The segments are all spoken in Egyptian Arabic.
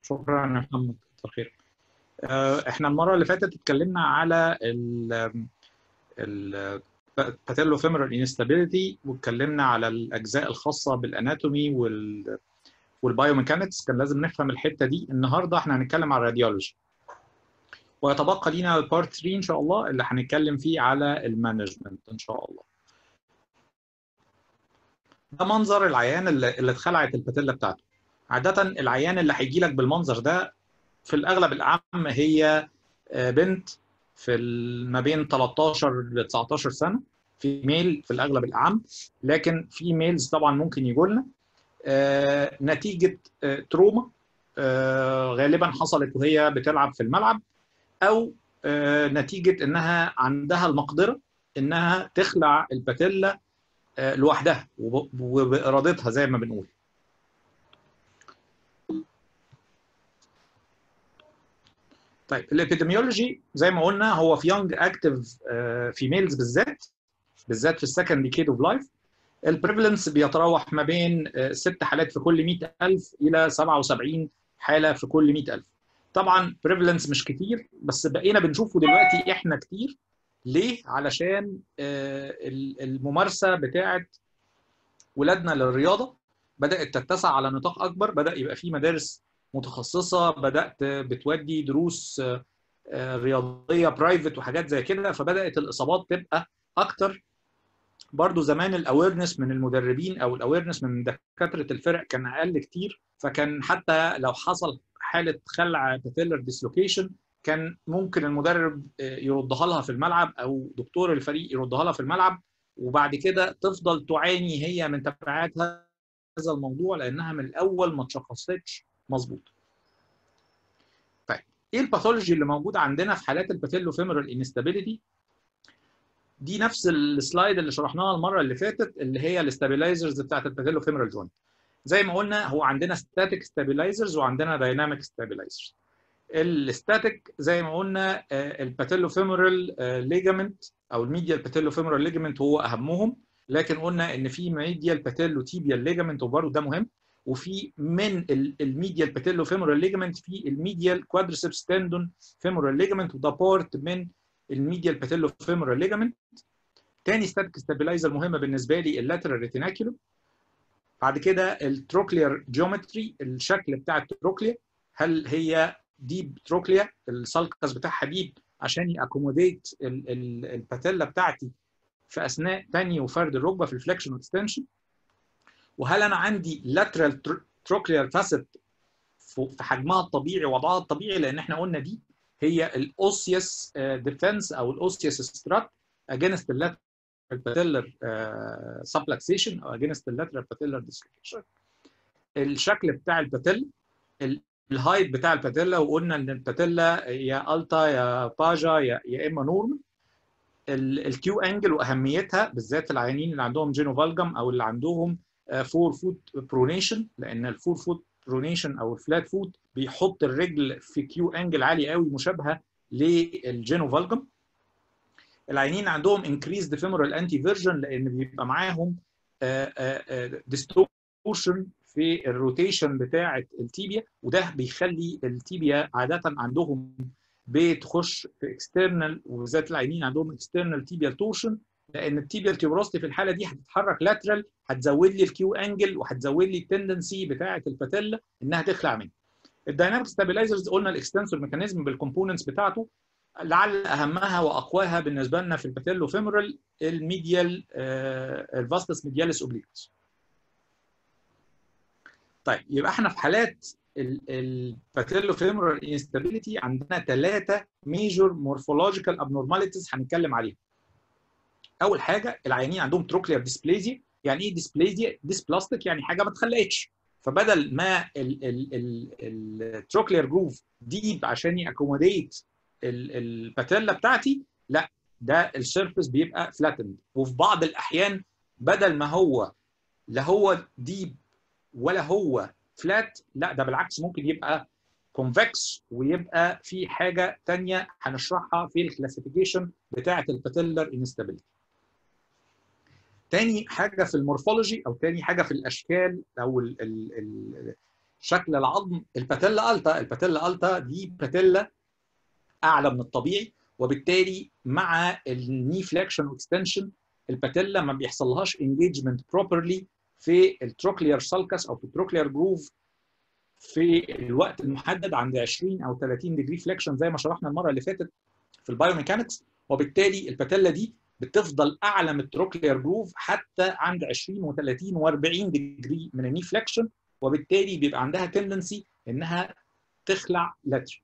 شكرا يا محمد كتر خير احنا المره اللي فاتت اتكلمنا على ال ال patellofemoral instability واتكلمنا على الاجزاء الخاصه بالاناتومي وال والبايوميكانكس كان لازم نفهم الحته دي النهارده احنا هنتكلم على الراديولوجي ويتبقى لينا البارت 3 ان شاء الله اللي هنتكلم فيه على المانجمنت ان شاء الله ده منظر العيان اللي, اللي اتخلعت الباتيلا بتاعته عاده العيان اللي هيجي لك بالمنظر ده في الاغلب الاعم هي بنت في ما بين 13 ل 19 سنه في ميل في الاغلب الاعم لكن في ميلز طبعا ممكن يجوا لنا آه نتيجه آه تروما آه غالبا حصلت وهي بتلعب في الملعب او نتيجه انها عندها المقدره انها تخلع الباتيلا لوحدها وبارادتها زي ما بنقول طيب الابيديميولوجي زي ما قلنا هو في يونج اكتيف فيميلز بالذات بالذات في السكند ديكيد اوف لايف البريفالنس بيتراوح ما بين ست حالات في كل 100000 الى 77 حاله في كل 100000 طبعا بريفالنس مش كتير بس بقينا بنشوفه دلوقتي احنا كتير ليه علشان الممارسه بتاعه ولادنا للرياضه بدات تتسع على نطاق اكبر بدا يبقى في مدارس متخصصه بدات بتودي دروس رياضيه برايفت وحاجات زي كده فبدات الاصابات تبقى اكتر برضو زمان الاويرنس من المدربين او الاويرنس من دكاتره الفرق كان اقل كتير فكان حتى لو حصل حاله خلع باتيلر ديسلوكيشن كان ممكن المدرب يردها لها في الملعب او دكتور الفريق يردها لها في الملعب وبعد كده تفضل تعاني هي من تبعات هذا الموضوع لانها من الاول ما اتشخصتش مظبوط. طيب ايه الباثولوجي اللي موجود عندنا في حالات الباتيلو فيمورال انستابيليتي؟ دي نفس السلايد اللي شرحناها المره اللي فاتت اللي هي الاستابيلايزرز بتاعت الباتيلو فيمورال جوينت. زي ما قلنا هو عندنا ستاتيك ستابيلايزرز وعندنا دايناميك ستابيلايزرز. الستاتيك زي ما قلنا الباتيلو فيمورال ليجامنت او الميديال باتيلو فيمورال ليجامنت هو اهمهم لكن قلنا ان في ميديال باتيلو تيبيال ليجامنت وبرده ده مهم وفي من الميديال باتيلو فيمورال ليجامنت في الميديال كوادريسبس تندون فيمورال ليجامنت وده بارت من الميديال باتيلو فيمورال ليجامنت تاني ستاتيك ستابيلايزر مهمه بالنسبه لي اللاترال ريتيناكيولو بعد كده التروكلير جيومتري الشكل بتاع التروكليا هل هي ديب تروكليا السالكس بتاعها ديب عشان ياكوموديت الباتيلا بتاعتي في اثناء تاني وفرد الركبه في الفليكشن واكستنشن وهل انا عندي لاترال تروكلير فاسيت في حجمها الطبيعي وضعها الطبيعي لان احنا قلنا دي هي الاوسيوس ديفنس او الاوسيوس سترات اجينست اللاترال باتيلر سبلكسيشن او اجينست اللاترال باتيلر ديسلوكيشن الشكل بتاع الباتيلا الهايت بتاع الباتيلا وقلنا ان الباتيلا يا التا يا باجا يا, يا اما نورمال الكيو انجل واهميتها بالذات في العيانين اللي عندهم جينوفالجم او اللي عندهم فور فوت برونيشن لان الفور فوت برونيشن او الفلات فوت بيحط الرجل في كيو انجل عالي قوي مشابهه للجينوفالجم العيانين عندهم انكريزد فيمورال انتي فيرجن لان بيبقى معاهم ديستورشن في الروتيشن بتاعه التيبيا وده بيخلي التيبيا عاده عندهم بتخش في اكسترنال وبالذات العينين عندهم اكسترنال تيبيال تورشن لان التيبيال تيوبروستي في الحاله دي هتتحرك لاترال هتزود لي الكيو انجل وهتزود لي التندنسي بتاعه الباتيلا انها تخلع مني. الدايناميك ستابيلايزرز قلنا الاكستنسور ميكانيزم بالكومبوننتس بتاعته لعل اهمها واقواها بالنسبه لنا في الباتيلو فيمورال الميديال الفاستس ميدياليس اوبليكوس. طيب يبقى احنا في حالات الباتيلو فيمورال انستابيليتي عندنا ثلاثه ميجور مورفولوجيكال ابنورماليتيز هنتكلم عليهم. اول حاجه العيانين عندهم تروكلير ديسبليزيا يعني ايه ديسبليزيا؟ ديسبلاستيك يعني حاجه ما اتخلقتش فبدل ما التروكلير جروف ديب عشان ياكوموديت الباتيلا بتاعتي لا ده السيرفيس بيبقى فلاتند وفي بعض الاحيان بدل ما هو لا هو ديب ولا هو فلات لا ده بالعكس ممكن يبقى كونفكس ويبقى في حاجه ثانيه هنشرحها في الكلاسيفيكيشن بتاعه الباتيلر انستابيليتي تاني حاجه في المورفولوجي او تاني حاجه في الاشكال او ال ال ال شكل العظم الباتيلا التا الباتيلا التا دي باتيلا اعلى من الطبيعي وبالتالي مع الني فليكشن واكستنشن الباتيلا ما بيحصلهاش انجيجمنت بروبرلي في التروكلير سالكس او في التروكلير جروف في الوقت المحدد عند 20 او 30 ديجري فليكشن زي ما شرحنا المره اللي فاتت في البايوميكانكس وبالتالي الباتيلا دي بتفضل اعلى من التروكلير جروف حتى عند 20 و30 و40 ديجري من الني فليكشن وبالتالي بيبقى عندها تندنسي انها تخلع لاتر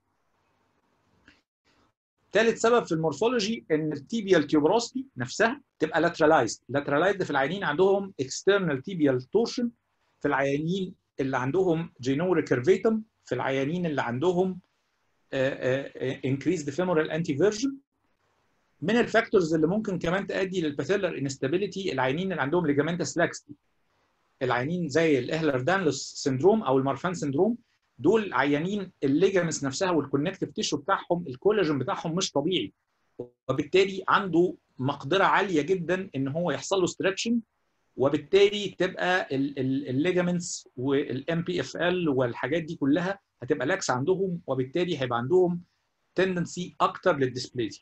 ثالث سبب في المورفولوجي ان التيبيال تيوبروستي نفسها تبقى لاترالايزد لاترالايزد في العيانين عندهم اكسترنال تيبيال تورشن في العيانين اللي عندهم جينو ريكيرفيتم في العيانين اللي عندهم انكريزد فيمورال انتي فيرجن من الفاكتورز اللي ممكن كمان تؤدي للباثيلر انستابيليتي العيانين اللي عندهم ليجامنتس لاكستي العيانين زي الاهلر دانلوس سندروم او المارفان سندروم دول عيانين الليجامنتس نفسها والكونكتيف تيشو بتاعهم الكولاجين بتاعهم مش طبيعي وبالتالي عنده مقدره عاليه جدا ان هو يحصل له ستريتشنج وبالتالي تبقى الليجامنتس والام بي اف ال والحاجات دي كلها هتبقى لاكس عندهم وبالتالي هيبقى عندهم تندنسي اكتر للديسبليزيا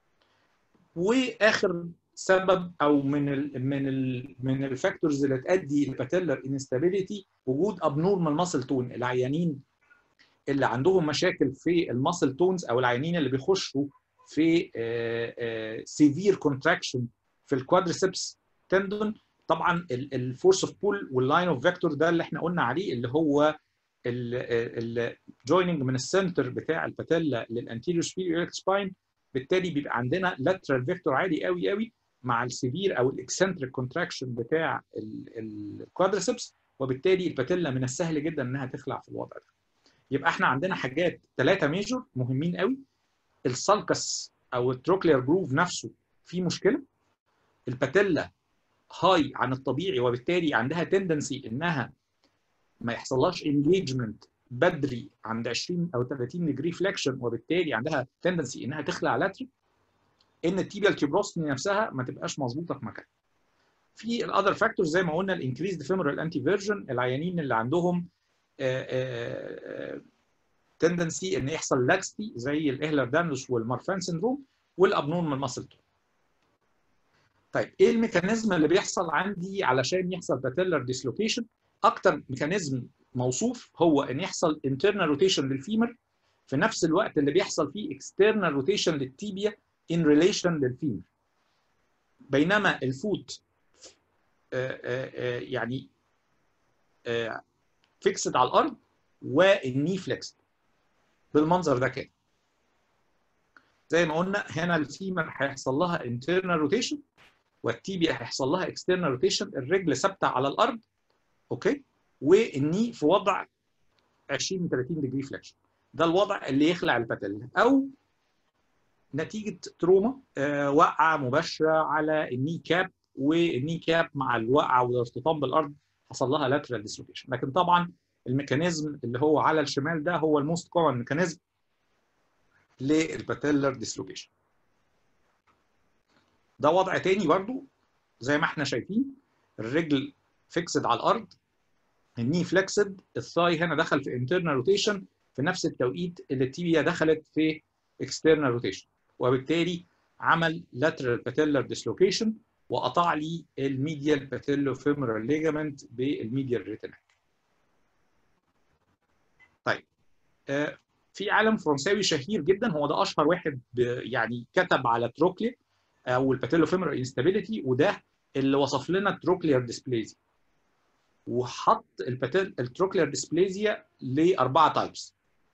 واخر سبب او من ال من ال من الفاكتورز اللي تؤدي لباتيلر انستابيليتي وجود ابنورمال ماسل تون العيانين اللي عندهم مشاكل في الماسل تونز او العيانين اللي بيخشوا في سيفير كونتراكشن في الكوادريسبس تندون طبعا الفورس اوف بول واللاين اوف فيكتور ده اللي احنا قلنا عليه اللي هو الجويننج من السنتر بتاع الباتيلا للانتيريور سبيريور سباين بالتالي بيبقى عندنا لاترال فيكتور عالي قوي قوي مع السيفير او الاكسنتريك كونتراكشن بتاع الكوادريسبس وبالتالي الباتيلا من السهل جدا انها تخلع في الوضع ده. يبقى احنا عندنا حاجات ثلاثه ميجور مهمين قوي السالكس او التروكلير جروف نفسه فيه مشكله الباتيلا هاي عن الطبيعي وبالتالي عندها تندنسي انها ما يحصلهاش انجيجمنت بدري عند 20 او 30 ديجري فليكشن وبالتالي عندها تندنسي انها تخلع لاتري ان التيبيال تيوبروستي نفسها ما تبقاش مظبوطه في مكانها. في الاذر فاكتورز زي ما قلنا الانكريزد فيمورال انتي فيرجن العيانين اللي عندهم تندنسي ان يحصل لاكستي زي الاهلر دانلوس والمارفان سندروم والابنورمال ماسل تون. طيب ايه الميكانيزم اللي بيحصل عندي علشان يحصل باتيلر ديسلوكيشن؟ اكتر ميكانيزم موصوف هو ان يحصل internal روتيشن للفيمر في نفس الوقت اللي بيحصل فيه external روتيشن للتيبيا in relation للفيمر بينما الفوت آآ آآ يعني فيكسد على الارض والني فليكسد بالمنظر ده كده زي ما قلنا هنا الفيمر هيحصل لها internal روتيشن والتيبيا هيحصل لها external روتيشن الرجل ثابته على الارض اوكي والني في وضع 20 30 ديجري فليكشن ده الوضع اللي يخلع الباتيلا او نتيجه تروما آه وقعه مباشره على الني كاب والني كاب مع الوقعه والارتطام بالارض حصل لها لاترال ديسلوكيشن لكن طبعا الميكانيزم اللي هو على الشمال ده هو الموست كومن ميكانيزم للباتيلر ديسلوكيشن ده وضع تاني برضو زي ما احنا شايفين الرجل فيكسد على الارض الني فليكسد الثاي هنا دخل في انترنال روتيشن في نفس التوقيت اللي التيبيا دخلت في اكسترنال روتيشن وبالتالي عمل lateral patellar dislocation وقطع لي الميديال باتيلو فيمورال ليجامنت بالميديال ريتناك. طيب آه في عالم فرنساوي شهير جدا هو ده اشهر واحد يعني كتب على تروكلي او الباتيلو فيمورال انستابيليتي وده اللي وصف لنا التروكلير ديسبليزيا وحط الباتيل التروكلير ديسبليزيا لاربعه تايبس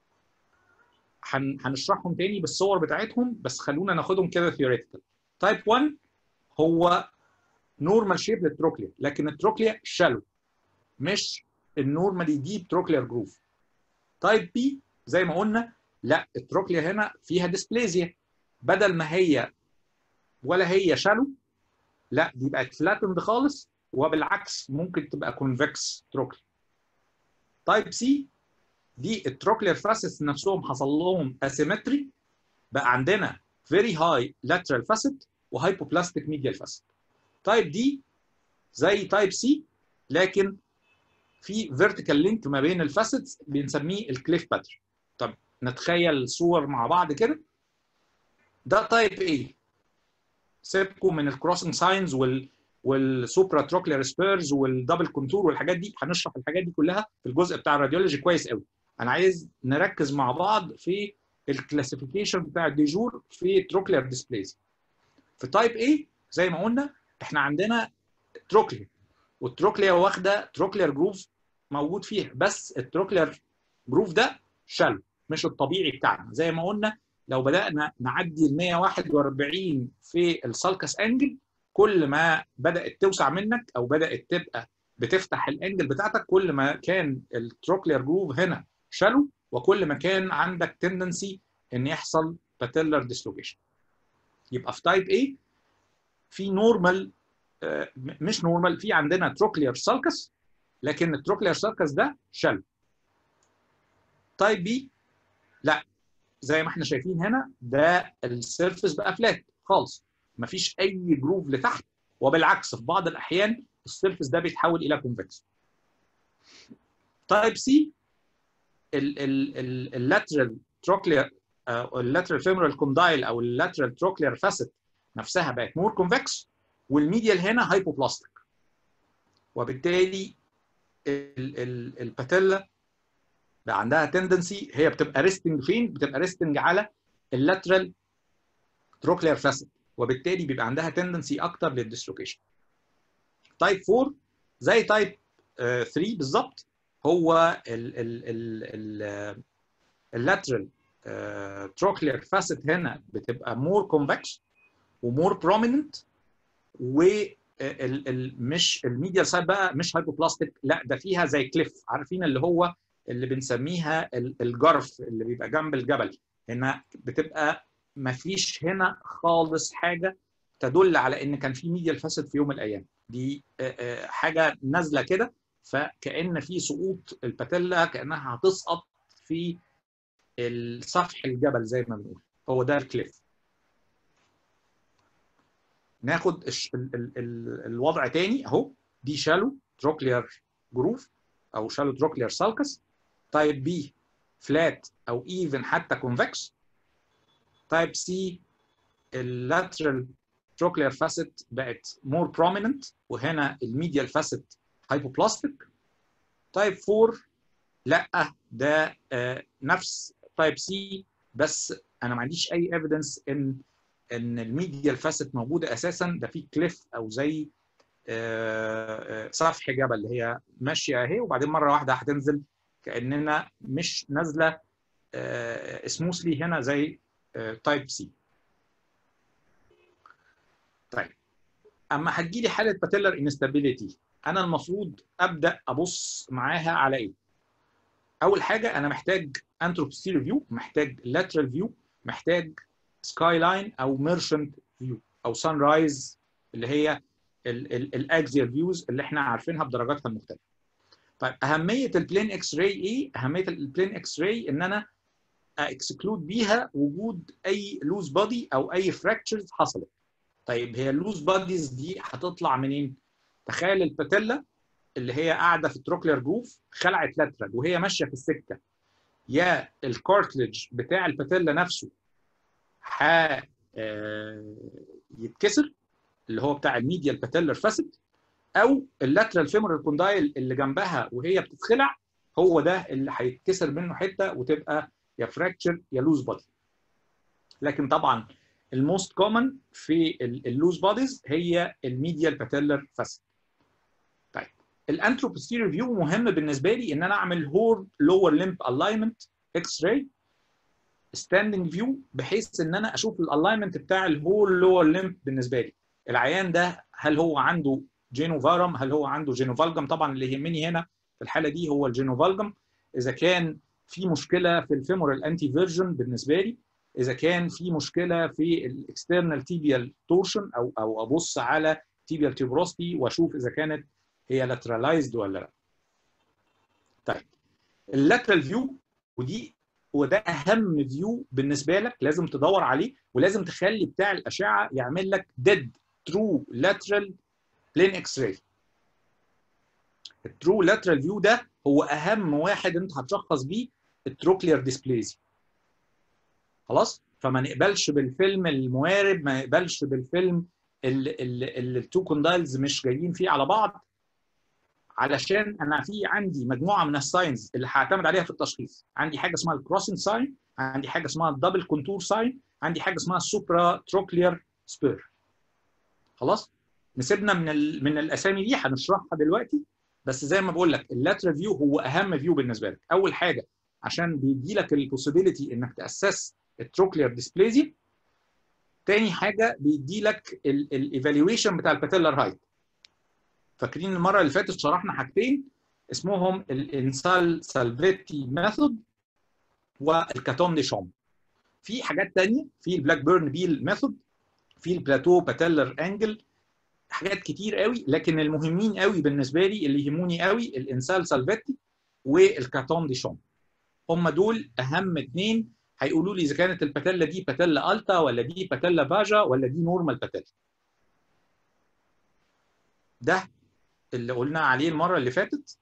هنشرحهم تاني بالصور بتاعتهم بس خلونا ناخدهم كده ثيوريتيكال تايب 1 هو نورمال شيب للتروكلير لكن التروكلير شالو مش النورمالي ديب تروكلير جروف تايب بي زي ما قلنا لا التروكلير هنا فيها ديسبليزيا بدل ما هي ولا هي شالو لا دي بقت فلاتند خالص وبالعكس ممكن تبقى كونفكس تروكلير تايب سي دي التروكلير فاسيتس نفسهم حصل لهم اسيمتري بقى عندنا فيري هاي lateral facet وهايبوبلاستيك ميديال facet تايب دي زي تايب سي لكن في فيرتيكال لينك ما بين الفاسيتس بنسميه الكليف باترن طب نتخيل صور مع بعض كده ده تايب ايه سيبكم من الكروسنج ساينز وال والسوبرا تروكلير سبيرز والدبل كونتور والحاجات دي هنشرح الحاجات دي كلها في الجزء بتاع الراديولوجي كويس قوي انا عايز نركز مع بعض في الكلاسيفيكيشن بتاع الديجور في تروكلير ديسبليز في تايب ايه زي ما قلنا احنا عندنا تروكلير والتروكلير واخده تروكلير جروف موجود فيها بس التروكلير جروف ده شل مش الطبيعي بتاعنا زي ما قلنا لو بدانا نعدي ال 141 في السالكس انجل كل ما بدات توسع منك او بدات تبقى بتفتح الانجل بتاعتك كل ما كان التروكلير جروف هنا شالو وكل ما كان عندك تندنسي ان يحصل باتيلر ديسلوكيشن يبقى في تايب A في نورمال مش نورمال في عندنا تروكلير سالكس لكن التروكلير سالكس ده شالو تايب B لا زي ما احنا شايفين هنا ده السيرفس بقى فلات خالص مفيش اي جروف لتحت وبالعكس في بعض الاحيان السيرفس ده بيتحول الى كونفكس تايب سي اللاترال تروكلير اللاترال فيمورال كوندايل او اللاترال تروكلير فاسيت نفسها بقت مور كونفكس والميديال هنا هايبوبلاستيك وبالتالي الباتيلا بقى عندها تندنسي هي بتبقى ريستنج فين؟ بتبقى ريستنج على اللاترال تروكلير فاسيت وبالتالي بيبقى عندها تندنسي اكتر للديسلوكيشن. تايب 4 زي تايب 3 بالظبط هو اللاترال تروكلير فاسيت هنا بتبقى مور كونفكس ومور بروميننت و مش الميديال سايد بقى مش هايبوبلاستيك لا ده فيها زي كليف عارفين اللي هو اللي بنسميها الجرف اللي بيبقى جنب الجبل هنا بتبقى ما فيش هنا خالص حاجه تدل على ان كان في ميديال فاسد في يوم من الايام دي حاجه نازله كده فكان في سقوط الباتيلا كانها هتسقط في سفح الجبل زي ما بنقول هو ده الكليف ناخد ال ال ال الوضع تاني اهو دي شالو تروكلير جروف او شالو تروكلير سالكس تايب بي فلات او ايفن حتى كونفكس تايب سي اللاترال تروكلير فاسيت بقت مور بروميننت وهنا الميديال فاسيت هايبوبلاستيك تايب 4 لا ده آه نفس تايب سي بس انا ما عنديش اي ايفيدنس ان ان الميديال فاسيت موجوده اساسا ده في كليف او زي آه سفح جبل اللي هي ماشيه اهي وبعدين مره واحده هتنزل كاننا مش نازله آه سموثلي هنا زي تايب سي طيب اما هتجيلي حاله باتيلر انستابيليتي انا المفروض ابدا ابص معاها على ايه اول حاجه انا محتاج انتروبوستيريور فيو محتاج لاترال فيو محتاج سكاي لاين او ميرشنت فيو او سان رايز اللي هي الاكزيال فيوز اللي احنا عارفينها بدرجاتها المختلفه طيب اهميه البلين اكس راي ايه اهميه البلين اكس راي ان انا اكسكلود بيها وجود اي لوز بادي او اي فراكتشرز حصلت طيب هي اللوز باديز دي هتطلع منين تخيل الباتيلا اللي هي قاعده في التروكلير جروف خلعت لاترال وهي ماشيه في السكه يا الكارتلج بتاع الباتيلا نفسه ح يتكسر اللي هو بتاع الميديال باتيلر فاسد او اللاترال فيمورال كوندايل اللي جنبها وهي بتتخلع هو ده اللي هيتكسر منه حته وتبقى يا فراكتشر يا لوز بادي لكن طبعا الموست كومن في اللوز باديز هي الميديال باتيلر فاسد طيب الانتروبوستيريور فيو مهم بالنسبه لي ان انا اعمل هور لور ليمب الاينمنت اكس راي ستاندنج فيو بحيث ان انا اشوف الالاينمنت بتاع الهول لور ليمب بالنسبه لي العيان ده هل هو عنده جينوفارم هل هو عنده جينوفالجم طبعا اللي يهمني هنا في الحاله دي هو الجينوفالجم اذا كان في مشكله في الفيمورال انتي فيرجن بالنسبه لي اذا كان في مشكله في الاكسترنال تيبيال تورشن او او ابص على تيبيال تيوبروستي واشوف اذا كانت هي لاترالايزد ولا لا طيب اللاترال فيو ودي وده اهم فيو بالنسبه لك لازم تدور عليه ولازم تخلي بتاع الاشعه يعمل لك ديد ترو لاترال بلين اكس راي الترو لاترال فيو ده هو اهم واحد انت هتشخص بيه التروكلير ديسبليزي خلاص فما نقبلش بالفيلم الموارب ما نقبلش بالفيلم اللي التو كوندايلز مش جايين فيه على بعض علشان انا في عندي مجموعه من الساينز اللي هعتمد عليها في التشخيص عندي حاجه اسمها الكروسنج ساين عندي حاجه اسمها الدبل كونتور ساين عندي حاجه اسمها السوبرا تروكلير سبير خلاص نسيبنا من ال... من الاسامي دي هنشرحها دلوقتي بس زي ما بقول لك اللاترال فيو هو اهم فيو بالنسبه لك اول حاجه عشان بيدي لك البوسيبيليتي انك تاسس التروكلير ديسبليزي تاني حاجه بيدي لك الايفالويشن بتاع الباتيلر هايت فاكرين المره اللي فاتت شرحنا حاجتين اسمهم الانسال سالفيتي ميثود والكاتون دي شوم في حاجات تانية في البلاك بيرن بيل ميثود في البلاتو باتيلر انجل حاجات كتير قوي لكن المهمين قوي بالنسبه لي اللي يهموني قوي الانسال سالفيتي والكاتون دي شوم هم دول اهم اثنين هيقولوا لي اذا كانت الباتيلا دي باتيلا التا ولا دي باتيلا باجا ولا دي نورمال باتيلا ده اللي قلنا عليه المره اللي فاتت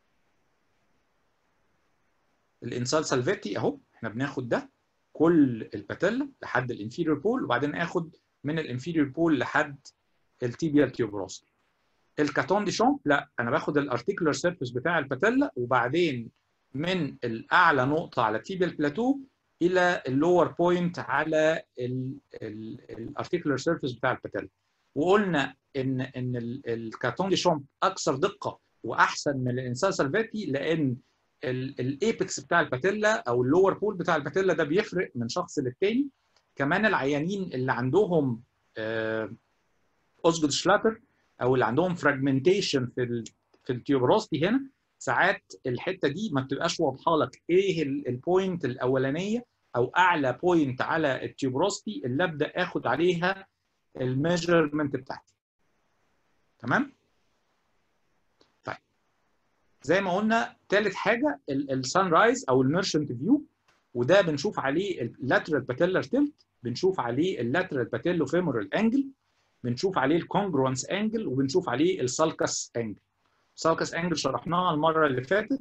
الانسال سالفيتي اهو احنا بناخد ده كل الباتيلا لحد الانفيريور بول وبعدين اخد من الانفيريور بول لحد التيبيال تيوبروستي الكاتون دي شومب لا انا باخد الارتيكولار سيرفيس بتاع الباتيلا وبعدين من الاعلى نقطه على التيبيال بلاتو الى اللور بوينت على الارتيكولار سيرفيس بتاع الباتيلا وقلنا ان ان الكاتون دي شومب اكثر دقه واحسن من الانسان سالفاتي لان الايبكس بتاع الباتيلا او اللور بول بتاع الباتيلا ده بيفرق من شخص للتاني كمان العيانين اللي عندهم اوسجود شلاتر او اللي عندهم فراجمنتيشن في ال في التيوبروستي هنا ساعات الحته دي ما بتبقاش واضحه لك ايه البوينت الاولانيه او اعلى بوينت على التيوبروستي اللي ابدا اخد عليها الميجرمنت بتاعتي تمام طيب زي ما قلنا ثالث حاجه السان رايز او الميرشنت فيو وده بنشوف عليه اللاترال باتيلر تيلت بنشوف عليه اللاترال باتيلو فيمورال انجل بنشوف عليه الكونجرونس انجل وبنشوف عليه السالكس انجل السالكس انجل شرحناها المره اللي فاتت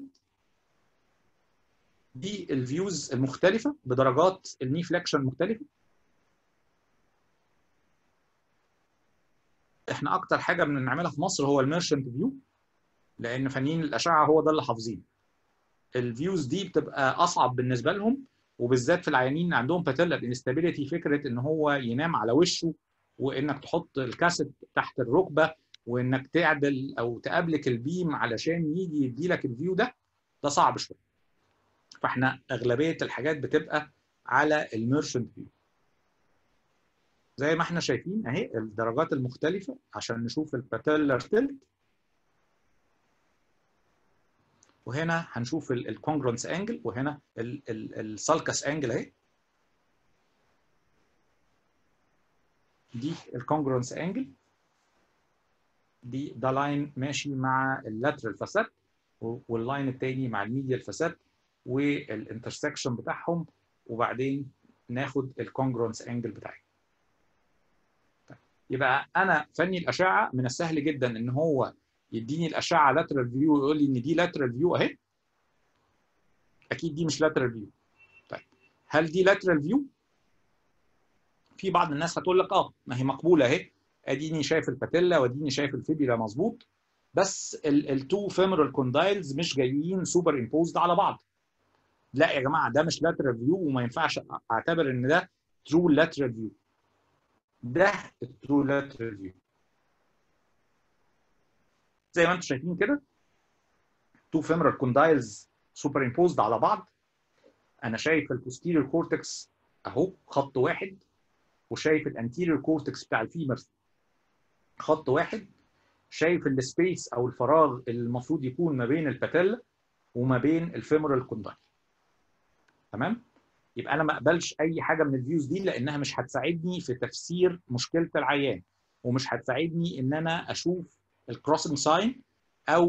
دي الفيوز المختلفه بدرجات الني فليكشن المختلفه احنا اكتر حاجه بنعملها في مصر هو الميرشنت فيو لان فنيين الاشعه هو ده اللي حافظينه الفيوز دي بتبقى اصعب بالنسبه لهم وبالذات في العيانين عندهم باتيلر انستابيليتي فكره ان هو ينام على وشه وانك تحط الكاسيت تحت الركبه وانك تعدل او تقابلك البيم علشان يجي يدي لك الفيو ده ده صعب شويه فاحنا اغلبيه الحاجات بتبقى على الميرشنت فيو زي ما احنا شايفين اهي الدرجات المختلفه عشان نشوف الباتيلر تلت وهنا هنشوف الكونجرونس انجل وهنا السالكس انجل اهي دي الكونجرونس انجل دي ده لاين ماشي مع اللاترال فاسات واللاين التاني مع الميديال فاسات والانترسكشن بتاعهم وبعدين ناخد الكونجرونس انجل بتاعي طيب. يبقى انا فني الاشعه من السهل جدا ان هو يديني الاشعه لاترال فيو ويقول لي ان دي لاترال فيو اهي اكيد دي مش لاترال فيو طيب هل دي لاترال فيو في بعض الناس هتقول لك اه ما هي مقبوله اهي اديني شايف الباتيلا واديني شايف الفيبيلا مظبوط بس التو فيمورال كوندايلز مش جايين سوبر امبوزد على بعض لا يا جماعه ده مش لاترال فيو وما ينفعش اعتبر ان ده ترو لاترال فيو ده الترو لاترال فيو زي ما انتم شايفين كده تو فيمورال كوندايلز سوبر امبوزد على بعض انا شايف البوستيريور كورتكس اهو خط واحد وشايف الانتيريور كورتكس بتاع الفيمر خط واحد شايف السبيس او الفراغ اللي المفروض يكون ما بين الباتيلا وما بين الفيمورال كوندايل تمام يبقى انا ما اقبلش اي حاجه من الفيوز دي لانها مش هتساعدني في تفسير مشكله العيان ومش هتساعدني ان انا اشوف الكروسنج ساين او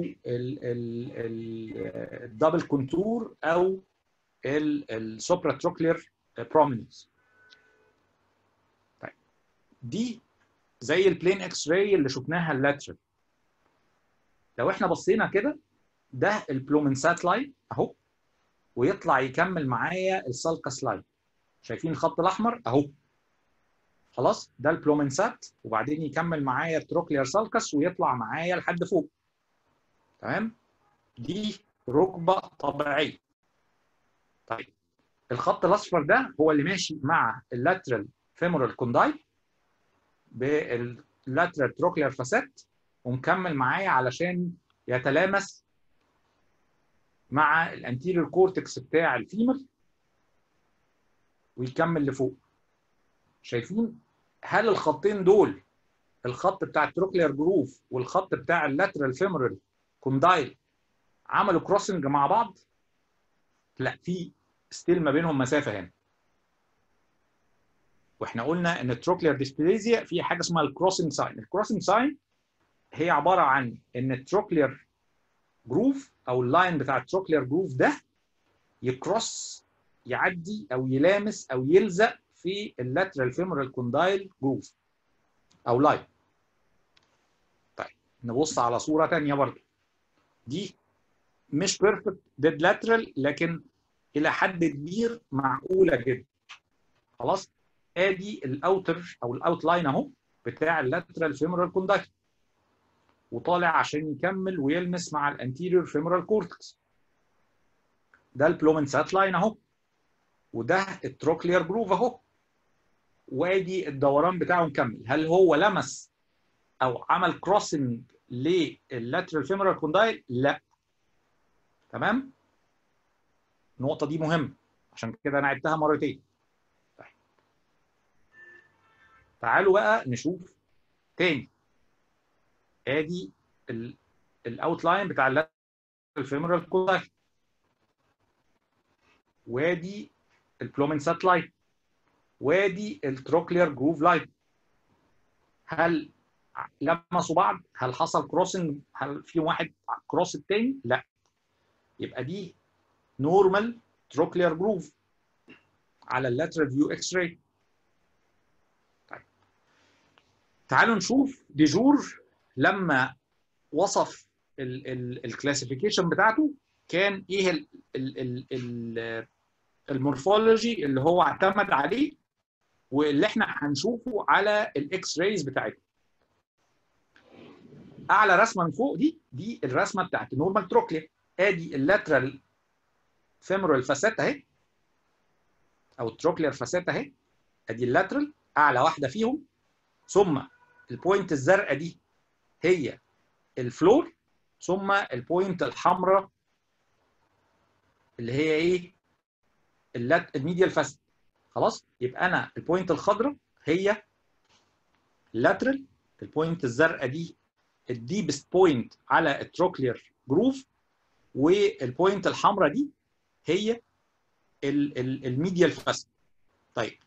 الدبل كونتور او السوبرا تروكلير بروميننس طيب دي زي البلين اكس راي اللي شفناها اللاترال لو احنا بصينا كده ده البلومنسات لاين اهو ويطلع يكمل معايا السالكس لاين شايفين الخط الاحمر اهو خلاص ده البلومنسات وبعدين يكمل معايا التروكلير سالكس ويطلع معايا لحد فوق تمام دي ركبه طبيعيه طيب الخط الاصفر ده هو اللي ماشي مع اللاترال فيمورال كوندايل باللاترال تروكلير فاسات ومكمل معايا علشان يتلامس مع الانتيريور كورتكس بتاع الفيمر ويكمل لفوق شايفين هل الخطين دول الخط بتاع التروكلير جروف والخط بتاع اللاترال فيمورال كوندايل عملوا كروسنج مع بعض لا في ستيل ما بينهم مسافه هنا واحنا قلنا ان التروكلير ديسبليزيا في حاجه اسمها الكروسنج ساين الكروسنج ساين هي عباره عن ان التروكلير جروف او اللاين بتاع التروكلير جروف ده يكروس يعدي او يلامس او يلزق في اللاترال فيمورال كوندايل جروف او لاين طيب نبص على صوره ثانيه برضه دي مش بيرفكت ديد لاترال لكن الى حد كبير معقوله جدا خلاص ادي الاوتر او الاوت لاين اهو بتاع اللاترال فيمورال كوندايل وطالع عشان يكمل ويلمس مع الانتيريور فيمورال كورتكس ده البلومنسات لاين اهو وده التروكلير جروف اهو وادي الدوران بتاعه مكمل هل هو لمس او عمل كروسنج لللاترال فيمورال كوندايل لا تمام النقطه دي مهمه عشان كده انا عدتها مرتين طيب. تعالوا بقى نشوف تاني ادي الاوتلاين بتاع اللاترال فيمورال كوندايل وادي البلومنسات لاين وادي التروكلير جروف لاين هل لمسوا بعض هل حصل كروسنج هل في واحد كروس التاني لا يبقى دي نورمال تروكلير جروف على اللاترال فيو اكس راي طيب تعالوا نشوف ديجور لما وصف الكلاسيفيكيشن بتاعته كان ايه ال ال ال ال المورفولوجي اللي هو اعتمد عليه واللي احنا هنشوفه على الاكس رايز بتاعته اعلى رسمه من فوق دي دي الرسمه بتاعت النورمال تروكلير ادي اللاترال فيمورال فاسات اهي او التروكلير فاسات اهي ادي اللاترال اعلى واحده فيهم ثم البوينت الزرقاء دي هي الفلور ثم البوينت الحمراء اللي هي ايه اللات الميديال فاسد خلاص يبقى انا البوينت الخضراء هي لاترال البوينت الزرقاء دي الديبست بوينت على التروكلير جروف والبوينت الحمراء دي هي الميديال فاسد طيب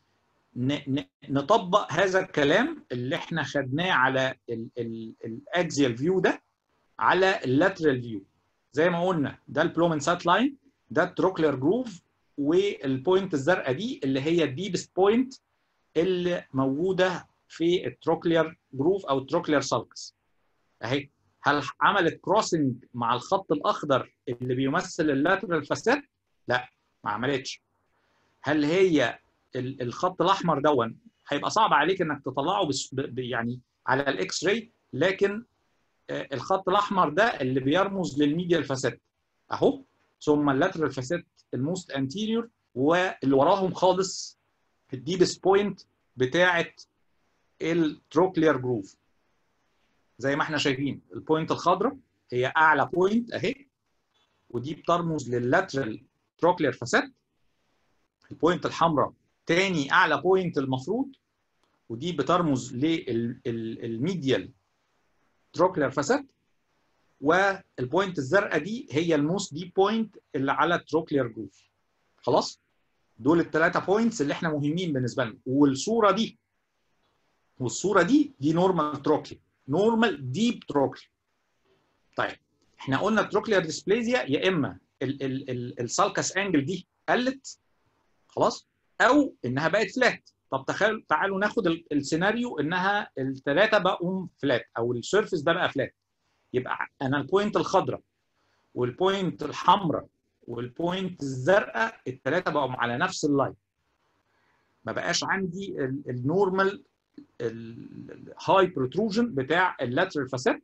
نطبق هذا الكلام اللي احنا خدناه على الاكزيال فيو ده على اللاترال فيو زي ما قلنا ده البلومنسات لاين ده التروكلير جروف والبوينت الزرقاء دي اللي هي الديبست بوينت اللي موجوده في التروكلير جروف او التروكلير سالكس اهي هل عملت كروسنج مع الخط الاخضر اللي بيمثل اللاترال فاسات لا ما عملتش هل هي الخط الاحمر دون هيبقى صعب عليك انك تطلعه بس يعني على الاكس راي لكن الخط الاحمر ده اللي بيرمز للميديال فاسات اهو ثم اللاترال فاسات الموست انتيريور واللي وراهم خالص الديبست بوينت بتاعه التروكلير جروف زي ما احنا شايفين البوينت الخضراء هي اعلى بوينت اهي ودي بترمز لللاترال تروكلير فاسات البوينت الحمراء تاني اعلى بوينت المفروض ودي بترمز للميديال تروكلير فاسات والبوينت الزرقاء دي هي الموست دي بوينت اللي على التروكلير جروف خلاص دول الثلاثه بوينتس اللي احنا مهمين بالنسبه لنا والصوره دي والصوره دي دي نورمال تروكلير نورمال ديب تروكلير طيب احنا قلنا التروكلير ديسبليزيا يا اما السالكس انجل دي قلت خلاص او انها بقت فلات طب تخيل تعالوا ناخد السيناريو انها الثلاثه بقوا فلات او السيرفيس ده بقى فلات يبقى انا البوينت الخضراء والبوينت الحمراء والبوينت الزرقاء الثلاثه بقوا على نفس اللاين ما بقاش عندي النورمال الهاي بروتروجن بتاع اللاترال فاسيت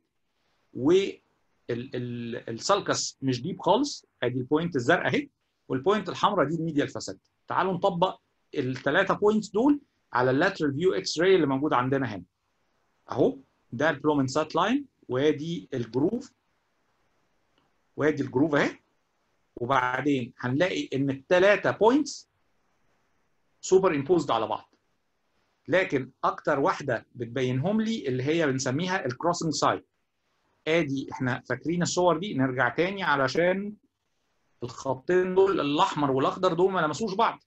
والسالكس مش ديب خالص ادي البوينت الزرقاء اهي والبوينت الحمراء دي الميديال فاسيت تعالوا نطبق الثلاثه بوينتس دول على اللاترال فيو اكس راي اللي موجود عندنا هنا اهو ده البلومنسات لاين وادي الجروف وادي الجروف اهي وبعدين هنلاقي ان الثلاثه بوينتس سوبر امبوزد على بعض لكن اكتر واحده بتبينهم لي اللي هي بنسميها الكروسنج سايد ادي احنا فاكرين الصور دي نرجع تاني علشان الخطين دول الاحمر والاخضر دول ما لمسوش بعض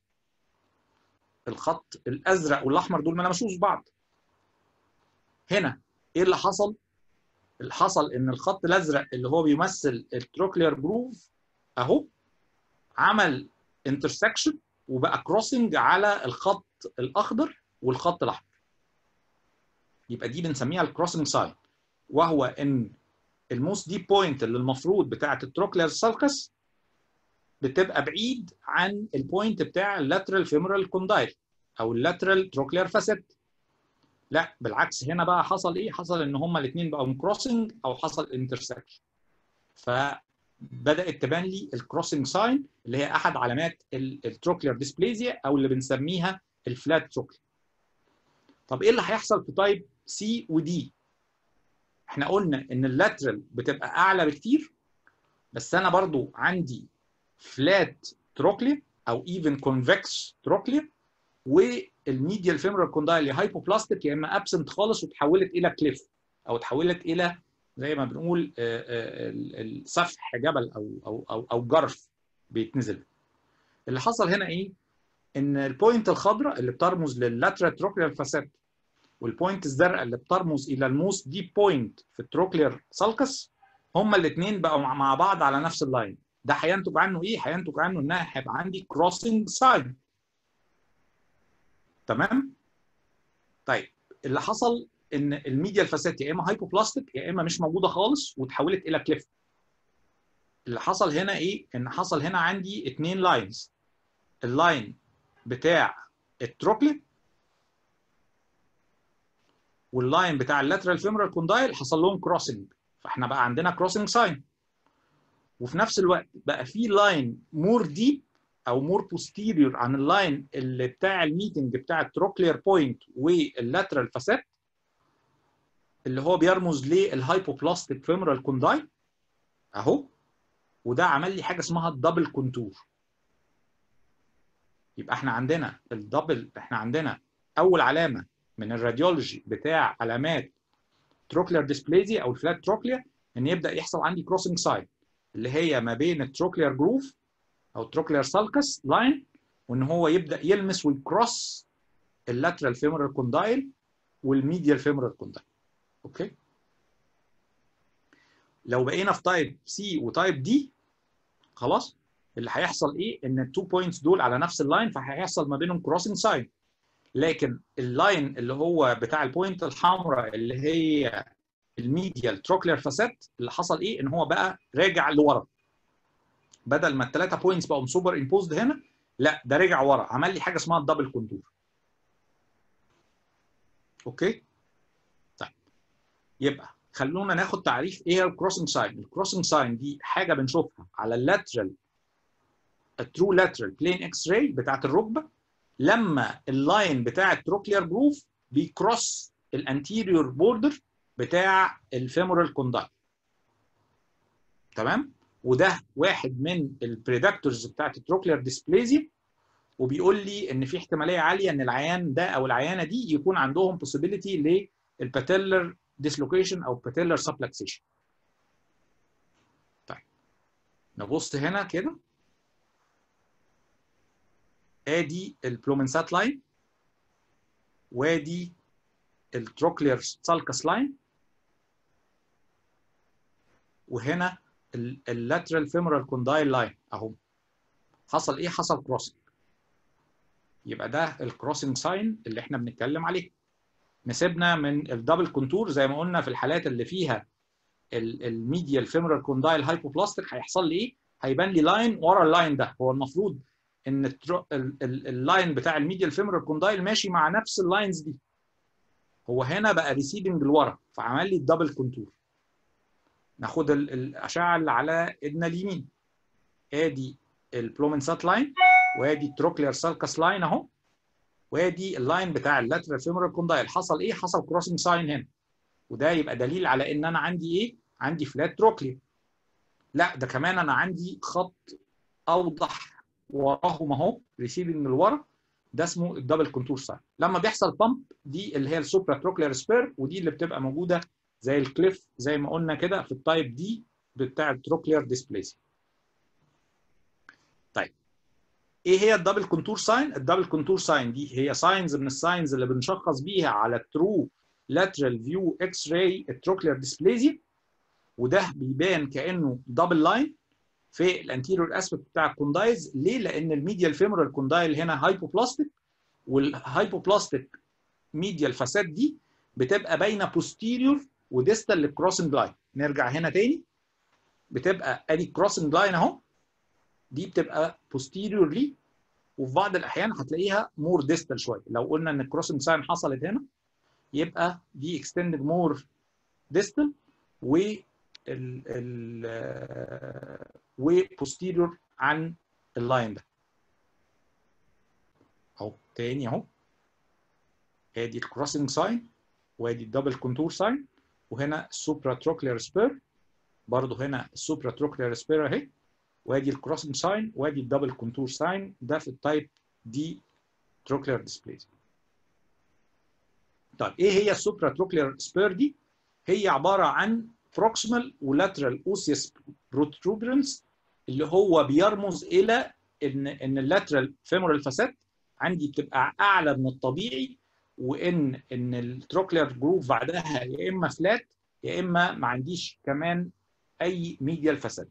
الخط الازرق والاحمر دول ما لمسوش بعض هنا ايه اللي حصل اللي حصل ان الخط الازرق اللي هو بيمثل التروكلير جروف اهو عمل انترسكشن وبقى كروسنج على الخط الاخضر والخط الاحمر يبقى دي بنسميها الكروسنج ساين وهو ان الموست دي بوينت اللي المفروض بتاعه التروكلير سالكس بتبقى بعيد عن البوينت بتاع اللاترال فيمورال كوندايل او اللاترال تروكلير فاسيت لا بالعكس هنا بقى حصل ايه حصل ان هما الاثنين بقوا كروسنج او حصل انترسكشن فبدات تبان لي الكروسنج ساين اللي هي احد علامات التروكلير ديسبليزيا او اللي بنسميها الفلات تروكلير طب ايه اللي هيحصل في تايب سي ودي احنا قلنا ان اللاترال بتبقى اعلى بكتير بس انا برضو عندي فلات تروكلير او ايفن كونفكس تروكلير والميديال فيمورال كوندايل يا هايبوبلاستيك يا اما ابسنت خالص وتحولت الى كليف او تحولت الى زي ما بنقول سفح جبل او او او او جرف بيتنزل اللي حصل هنا ايه ان البوينت الخضراء اللي بترمز لللاترال تروكلير فاسيت والبوينت الزرقاء اللي بترمز الى الموست ديب بوينت في التروكلير سالكس هما الاثنين بقوا مع بعض على نفس اللاين ده هينتج عنه ايه هينتج عنه ان هيبقى عندي كروسنج سايد تمام طيب اللي حصل ان الميديا الفاسيت يا اما هايبوبلاستيك يا اما مش موجوده خالص وتحولت الى كليف اللي حصل هنا ايه ان حصل هنا عندي اثنين لاينز اللاين بتاع التروكليت واللاين بتاع اللاترال فيمورال كوندايل حصل لهم كروسنج فاحنا بقى عندنا كروسنج ساين وفي نفس الوقت بقى في لاين مور ديب او مور بوستيريور عن اللاين اللي بتاع الميتنج بتاع التروكلير بوينت واللاترال فاسيت اللي هو بيرمز للهايبوبلاستيك فيمورال كوندايل اهو وده عمل لي حاجه اسمها الدبل كونتور يبقى احنا عندنا الدبل احنا عندنا اول علامه من الراديولوجي بتاع علامات تروكلير ديسبليزيا او الفلات تروكلير ان يبدا يحصل عندي كروسنج سايد اللي هي ما بين التروكلير جروف او التروكلير سالكس لاين وان هو يبدا يلمس ويكروس اللاترال فيمورال كوندايل والميديال فيمورال كوندايل اوكي لو بقينا في تايب سي وتايب دي خلاص اللي هيحصل ايه ان التو بوينتس دول على نفس اللاين فهيحصل ما بينهم كروسنج ساين لكن اللاين اللي هو بتاع البوينت الحمراء اللي هي الميديال تروكلير فاسيت اللي حصل ايه ان هو بقى راجع لورا بدل ما الثلاثه بوينتس بقوا سوبر امبوزد هنا لا ده رجع ورا عمل لي حاجه اسمها الدبل كونتور اوكي طيب يبقى خلونا ناخد تعريف ايه هي الكروسنج ساين الكروسنج ساين دي حاجه بنشوفها على اللاترال الترو لاترال بلين اكس راي بتاعت الركبه لما اللاين بتاع التروكلير جروف بيكروس الانتيريور بوردر بتاع الفيمورال كوندايل تمام وده واحد من البريدكتورز بتاعت التروكلير ديسبليزيا وبيقول لي ان في احتماليه عاليه ان العيان ده او العيانه دي يكون عندهم possibility للباتيلر ديسلوكيشن او باتيلر سبلكسيشن طيب نبص هنا كده ادي البلومنسات لاين وادي التروكلير سالكس لاين وهنا اللاترال فيمورال كوندايل لاين اهو حصل ايه حصل كروسنج يبقى ده الكروسنج ساين اللي احنا بنتكلم عليه نسيبنا من الدبل كونتور زي ما قلنا في الحالات اللي فيها الميديال فيمورال كوندايل هايبوبلاستيك هيحصل لي ايه؟ هيبان لي لاين ورا اللاين ده هو المفروض ان اللاين بتاع الميديال فيمورال كوندايل ماشي مع نفس اللاينز دي هو هنا بقى ريسيدنج لورا فعمل لي الدبل كونتور ناخد الاشعه اللي على ايدنا اليمين ادي البلومنسات لاين وادي التروكلير سالكس لاين اهو وادي اللاين بتاع اللاترال فيمورال كوندايل حصل ايه؟ حصل كروسنج ساين هنا وده يبقى دليل على ان انا عندي ايه؟ عندي فلات تروكلير لا ده كمان انا عندي خط اوضح وراهم اهو ريسيفنج لورا ده اسمه الدبل كونتور ساين لما بيحصل بامب دي اللي هي السوبرا تروكلير سبير ودي اللي بتبقى موجوده زي الكليف زي ما قلنا كده في التايب دي بتاع التروكلير ديسبليسي طيب ايه هي الدبل كونتور ساين الدبل كونتور ساين دي هي ساينز من الساينز اللي بنشخص بيها على الترو لاترال فيو اكس راي التروكلير ديسبليزيا وده بيبان كانه دبل لاين في الانتيريور اسبكت بتاع الكوندايز ليه؟ لان الميديال فيمورال كوندايل هنا هايبوبلاستيك والهايبوبلاستيك ميديال فاسات دي بتبقى باينه بوستيريور وديستال للكروسنج لاين نرجع هنا تاني بتبقى ادي كروسنج لاين اهو دي بتبقى بوستيريورلي وفي بعض الاحيان هتلاقيها مور ديستال شويه لو قلنا ان الكروسنج ساين حصلت هنا يبقى دي اكستندد مور ديستال و ال ال وبوستيريور عن اللاين ده اهو تاني اهو ادي الكروسنج ساين وادي الدبل كونتور ساين وهنا السوبرا تروكلير سبير برضه هنا السوبرا تروكلير سبير اهي وادي الكروسنج ساين وادي الدبل كونتور ساين ده في التايب دي تروكلير ديسبليز طيب ايه هي السوبرا تروكلير سبير دي هي عباره عن بروكسيمال ولاترال اوسيس بروتروبرنس اللي هو بيرمز الى ان ان اللاترال فيمورال فاسات عندي بتبقى اعلى من الطبيعي وان ان التروكلير جروف بعدها يا اما فلات يا اما ما عنديش كمان اي ميديال فاسات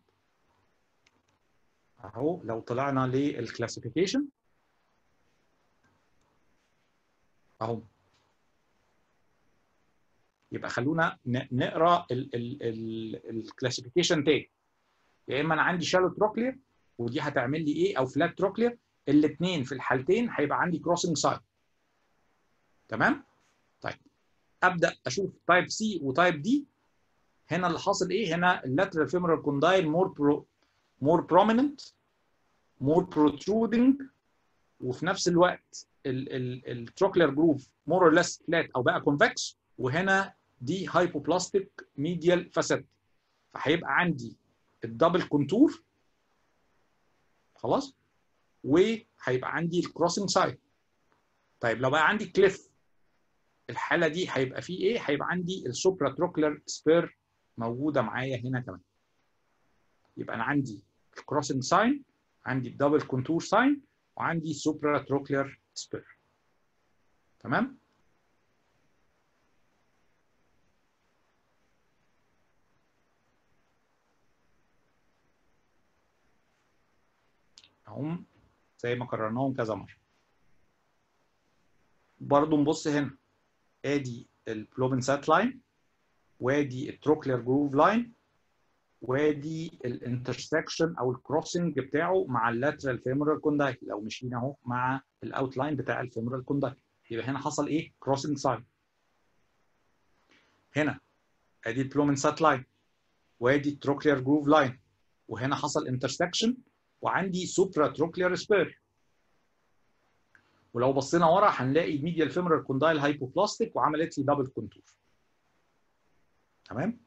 اهو لو طلعنا للكلاسيفيكيشن اهو يبقى خلونا نقرا الكلاسيفيكيشن تاني يا اما انا عندي شالو تروكلير ودي هتعمل لي ايه او فلات تروكلير الاثنين في الحالتين هيبقى عندي كروسنج سايد تمام طيب ابدا اشوف تايب سي وتايب دي هنا اللي حاصل ايه هنا اللاترال فيمورال كوندايل مور برو مور بروميننت مور بروترودنج وفي نفس الوقت التروكلير جروف مور اور ليس فلات او بقى كونفكس وهنا دي هايبوبلاستيك ميديال فاسيت فهيبقى عندي الدبل كونتور خلاص وهيبقى عندي الكروسنج سايد طيب لو بقى عندي كليف الحاله دي هيبقى فيه ايه هيبقى عندي السوبرا تروكلر سبير موجوده معايا هنا كمان يبقى انا عندي الكروسنج ساين عندي الدبل كونتور ساين وعندي سوبرا تروكلر سبير تمام هم زي ما قررناهم كذا مره برضو نبص هنا ادي البلوبنسات لاين وادي التروكلير جروف لاين وادي الانترسكشن او الكروسنج بتاعه مع اللاترال فيمورال كوندايل لو مشينا اهو مع الاوتلاين بتاع الفيمورال كوندايل يبقى هنا حصل ايه كروسنج ساين هنا ادي البلومنسات لاين وادي التروكلير جروف لاين وهنا حصل انترسكشن وعندي سوبرا تروكلير سبير ولو بصينا ورا هنلاقي ميديال فيمورال كوندايل هايبوبلاستيك وعملت لي دبل كونتور تمام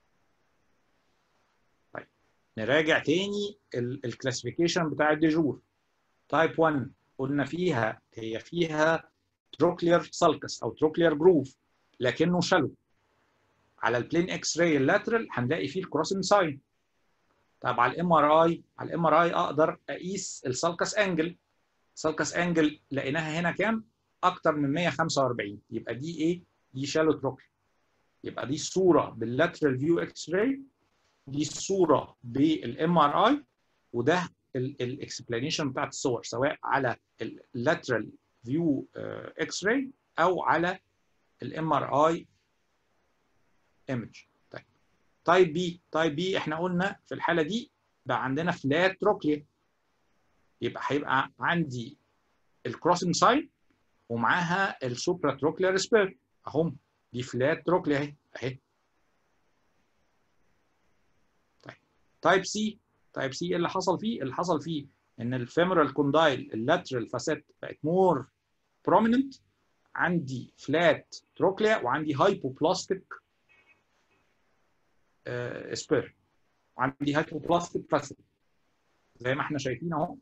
طيب نراجع تاني الكلاسيفيكيشن بتاع الديجور تايب 1 قلنا فيها هي فيها تروكلير سالكس او تروكلير جروف لكنه شالو على البلين اكس راي اللاترال هنلاقي فيه الكروسنج ساين طب على الام ار اي على الام ار اي اقدر اقيس السالكس انجل السالكس انجل لقيناها هنا كام اكتر من 145 يبقى دي ايه دي شالو تروكل يبقى دي الصوره باللاترال فيو اكس راي دي الصوره بالام ار اي وده الاكسبلانيشن بتاعت الصور سواء على اللاترال فيو اكس راي او على الام ار اي ايمج طيب تايب بي تايب بي احنا قلنا في الحاله دي بقى عندنا فلات تروكليا يبقى هيبقى عندي الكروسنج ساين ومعاها السوبرا تروكلير سبير اهم دي فلات تروكليا اهي اهي طيب تايب سي تايب سي ايه اللي حصل فيه؟ اللي حصل فيه ان الفيمورال كوندايل اللاترال فاسيت بقت مور بروميننت عندي فلات تروكليا وعندي هايبوبلاستيك سبير وعندي هايبوبلاستيك فاسيت زي ما احنا شايفين اهو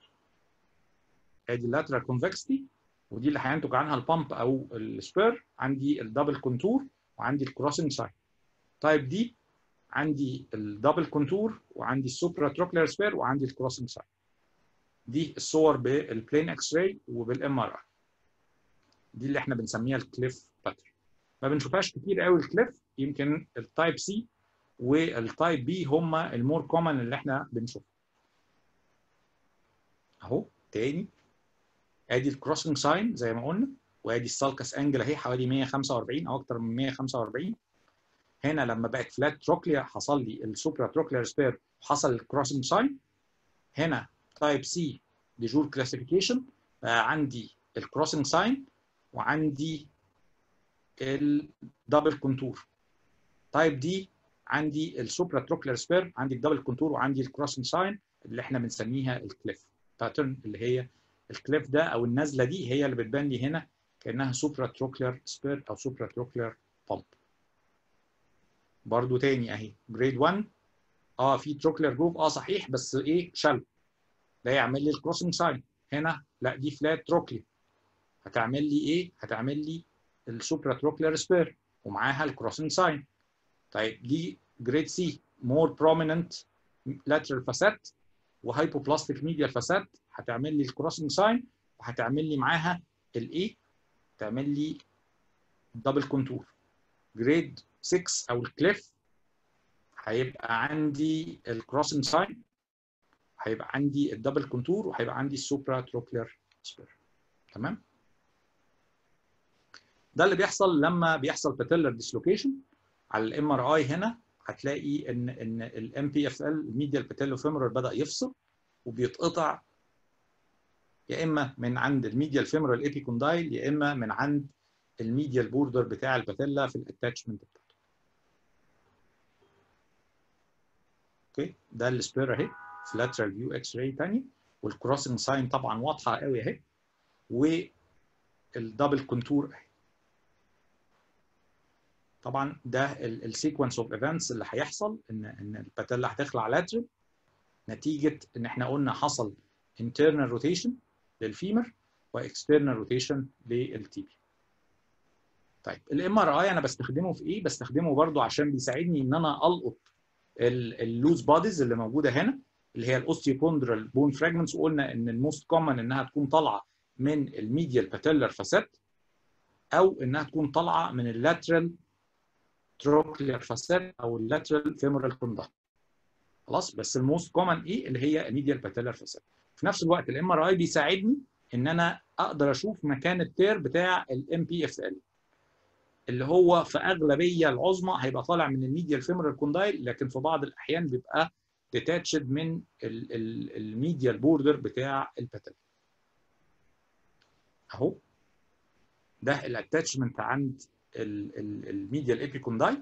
ادي اللاترال كونفكستي ودي اللي هينتج عنها البامب او السبير عندي الدبل كونتور وعندي الكروسنج سايد تايب دي عندي الدبل كونتور وعندي السوبرا تروكلير سبير وعندي الكروسنج سايد دي الصور بالبلين اكس راي وبالام ار اي دي اللي احنا بنسميها الكليف باترن ما بنشوفهاش كتير قوي الكليف يمكن التايب سي والتايب بي هم المور كومن اللي احنا بنشوفهم اهو تاني ادي الكروسنج ساين زي ما قلنا وادي السالكس انجل اهي حوالي 145 او اكتر من 145 هنا لما بقت فلات تروكليا حصل لي السوبرا تروكلير سبير وحصل الكروسنج ساين هنا تايب سي ديجور كلاسيفيكيشن بقى عندي الكروسنج ساين وعندي الدبل كونتور تايب دي عندي السوبرا تروكلير سبير عندي الدبل كونتور وعندي الكروسنج ساين اللي احنا بنسميها الكليف باترن اللي هي الكليف ده او النزله دي هي اللي بتبان لي هنا كانها سوبرا تروكلير سبير او سوبرا تروكلير بامب برضو تاني اهي جريد 1 اه في تروكلير جروف اه صحيح بس ايه شل ده يعمل لي الكروسنج ساين هنا لا دي فلات تروكلي هتعمل لي ايه هتعمل لي السوبرا تروكلير سبير ومعاها الكروسنج ساين طيب دي جريد سي مور بروميننت لاترال فاسات وهايبوبلاستيك ميديال فاسات هتعمل لي الكروسنج ساين وهتعمل لي معاها الايه تعمل لي دبل كونتور جريد 6 او الكليف هيبقى عندي الكروسنج ساين هيبقى عندي الدبل كونتور وهيبقى عندي السوبرا تروكلير سبير تمام ده اللي بيحصل لما بيحصل باتيلر ديسلوكيشن على الام ار اي هنا هتلاقي ان ان الام بي اف ال الميديال باتيلو فيمورال بدا يفصل وبيتقطع يا اما من عند الميديال فيمورال ايبيكوندايل يا اما من عند الميديال بوردر بتاع الباتيلا في الاتاتشمنت بتاعته اوكي ده السبير اهي في لاترال فيو اكس راي ثاني والكروسنج ساين طبعا واضحه قوي اهي والدبل كونتور اهي طبعا ده السيكونس اوف ايفنتس اللي هيحصل ان ان الباتيلا هتخلع لاترال نتيجه ان احنا قلنا حصل internal روتيشن للفيمر واكسترنال روتيشن للتيبي طيب الام ار اي انا بستخدمه في ايه بستخدمه برضو عشان بيساعدني ان انا القط اللوز بوديز اللي موجوده هنا اللي هي الاوستيوكوندرال بون فراجمنتس وقلنا ان الموست كومن انها تكون طالعه من الميديال باتيلر فاسات او انها تكون طالعه من اللاترال تروكلير فاسات او اللاترال فيمورال كوندايل خلاص بس الموست كومن ايه اللي هي الميديال باتيلر فاسات في نفس الوقت الام ار اي بيساعدني ان انا اقدر اشوف مكان التير بتاع الام بي اف ال اللي هو في اغلبيه العظمى هيبقى طالع من الميديال فيمورال كوندايل لكن في بعض الاحيان بيبقى ديتاتشد من الميديال بوردر بتاع الباتل اهو ده الاتاتشمنت عند الميديال ايبيكوندايل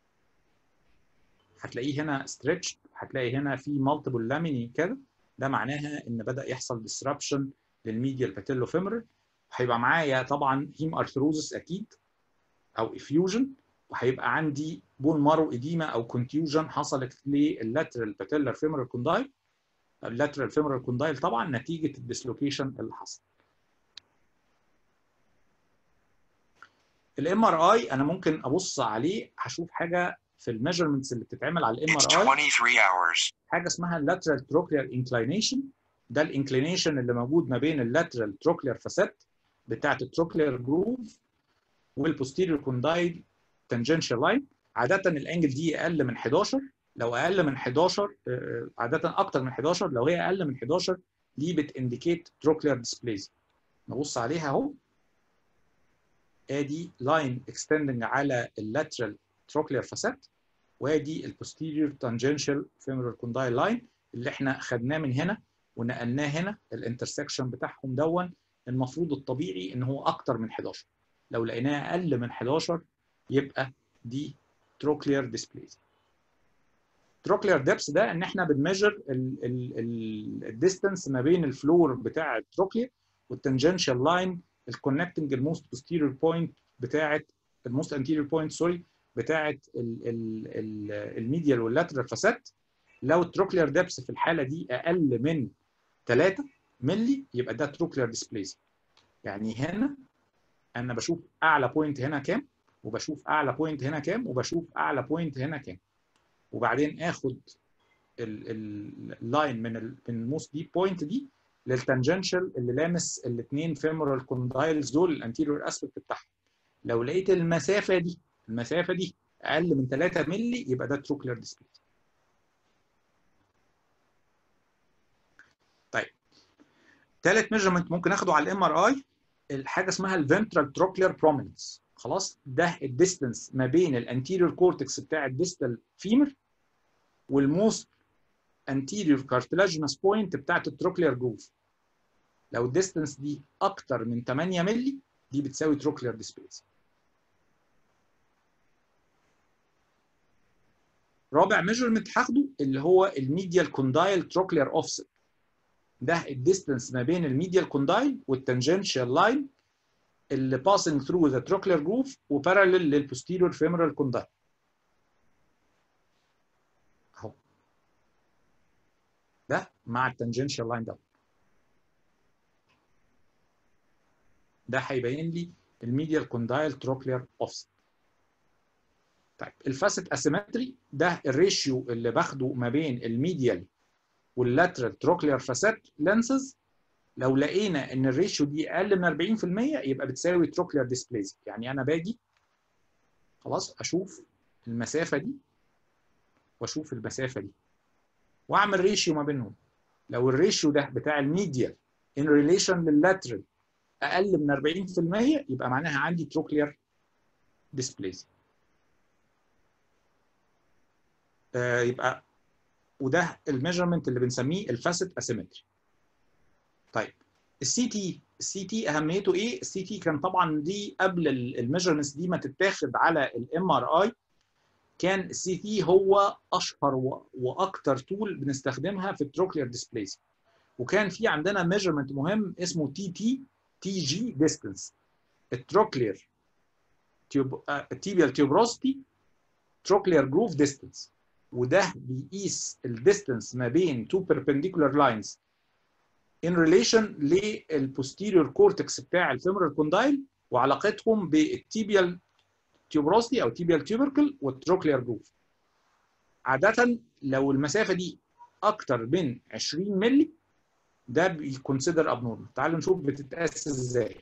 هتلاقيه هنا ستريتش هتلاقي هنا في مالتيبل لاميني كده ده معناها ان بدا يحصل ديسربشن للميديال باتيلو فيمورال هيبقى معايا طبعا هيم ارثروزس اكيد او افيوجن وهيبقى عندي بون مارو اديما او كونتيوجن حصلت لللاترال باتيلر فيمورال كوندايل اللاترال فيمورال كوندايل طبعا نتيجه الديسلوكيشن اللي حصل الام ار اي انا ممكن ابص عليه هشوف حاجه في الميجرمنتس اللي بتتعمل على الام ار اي حاجه اسمها اللاترال تروكلير انكلينيشن ده الانكلينيشن اللي موجود ما بين اللاترال تروكلير فاسيت بتاعه التروكلير جروف والبوستيريور كوندايل تانجنشال لاين عاده الانجل دي اقل من 11 لو اقل من 11 عاده اكتر من 11 لو هي اقل من 11 دي بتانديكيت تروكلير ديسبليزيا نبص عليها اهو ادي لاين اكستندنج على اللاترال تروكلير فاسيت وادي البوستيريور تانجنشال فيمورال كوندايل لاين اللي احنا خدناه من هنا ونقلناه هنا الانترسكشن بتاعهم دون المفروض الطبيعي ان هو اكتر من 11 لو لقيناه اقل من 11 يبقى دي تروكلير ديسبليز تروكلير ديبس ده ان احنا بنميجر الديستانس ما بين الفلور بتاع التروكلير والتنجنشال لاين الكونكتنج الموست بوستيريور بوينت بتاعه الموست انتيريور بوينت سوري بتاعه الميديال واللاترال فاسات لو التروكلير ديبس في الحاله دي اقل من 3 ملي يبقى ده تروكلير ديسبليز يعني هنا انا بشوف اعلى بوينت هنا كام وبشوف اعلى بوينت هنا كام وبشوف اعلى بوينت هنا كام وبعدين اخد اللاين من ال من الموست دي بوينت دي للتانجنشال اللي لامس الاثنين فيمورال كوندايلز دول الانتيريور اسبكت بتاعهم لو لقيت المسافه دي المسافه دي اقل من 3 مللي يبقى ده تروكلير ديسبليز طيب ثالث ميجرمنت ممكن اخده على الام ار اي الحاجه اسمها الفنترال تروكلير بروميننس خلاص ده الديستنس ما بين الانتيريور كورتكس بتاع الديستال فيمر والموست انتيريور كارتلاجينس بوينت بتاعت التروكلير جروف لو الديستنس دي اكتر من 8 مللي دي بتساوي تروكلير ديسبليس رابع ميجرمنت هاخده اللي هو الميديال كوندايل تروكلير اوفست ده الديستنس ما بين الميديال كوندايل والتنجنشال لاين اللي passing through the trochlear groove وبارallel للposterior femoral condyle اهو ده مع التنجنشال لاين ده ده هيبين لي الميديال كوندايل تروكلير اوفست طيب الفاسيت اسيمتري ده الريشيو اللي باخده ما بين الميديال واللاترال تروكلير فاسيت لينسز لو لقينا ان الريشيو دي اقل من 40% يبقى بتساوي تروكلير ديسبليزي يعني انا باجي خلاص اشوف المسافه دي واشوف المسافه دي واعمل ريشيو ما بينهم لو الريشيو ده بتاع الميديال ان ريليشن لللاترال اقل من 40% يبقى معناها عندي تروكلير ديسبليزي آه يبقى وده الميجرمنت اللي بنسميه الفاسيت اسيمتري طيب السي تي السي تي اهميته ايه السي تي كان طبعا دي قبل الميجرمنتس دي ما تتاخد على الام ار اي كان السي تي هو اشهر واكتر تول بنستخدمها في التروكلير ديسبليس وكان في عندنا ميجرمنت مهم اسمه تي تي تي جي ديستنس التروكلير تيوب التيبيال تيوبروستي تروكلير جروف ديستنس وده بيقيس الديستنس ما بين تو perpendicular لاينز in relation للبوستيريور كورتكس بتاع الفيمورال كوندايل وعلاقتهم بالتيبيال تيوبروستي او تيبيال تيوبركل والتروكلير جروف عادة لو المسافة دي أكتر من 20 مللي ده بيكونسيدر ابنورمال تعالوا نشوف بتتقاس ازاي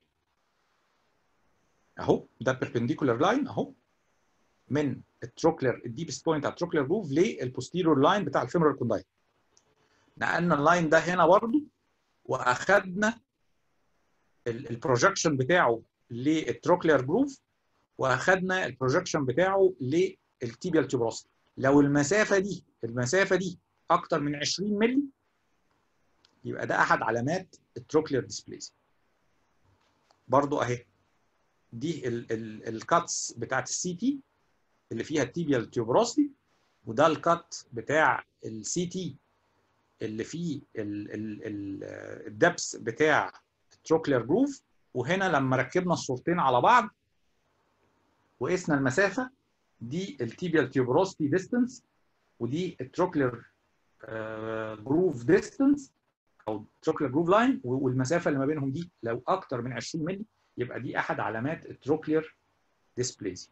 اهو ده بيربنديكولار لاين اهو من التروكلير الديبست بوينت على التروكلير جروف للبوستيريور لاين بتاع الفيمورال كوندايل نقلنا اللاين ده هنا برضه واخدنا البروجكشن بتاعه للتروكلير جروف واخدنا البروجكشن بتاعه للتيبيال تيوبروستي لو المسافه دي المسافه دي اكتر من 20 مللي يبقى ده احد علامات التروكلير ديسبليسي برضو اهي دي الكاتس بتاعت السي تي اللي فيها التيبيال تيوبروستي وده الكات بتاع السي تي اللي فيه الدبس بتاع التروكلير جروف وهنا لما ركبنا الصورتين على بعض وقسنا المسافه دي التيبيال تيوبروستي ديستنس ودي التروكلير جروف ديستنس او تروكلير جروف لاين والمسافه اللي ما بينهم دي لو اكتر من 20 مللي يبقى دي احد علامات التروكلير ديسبليزي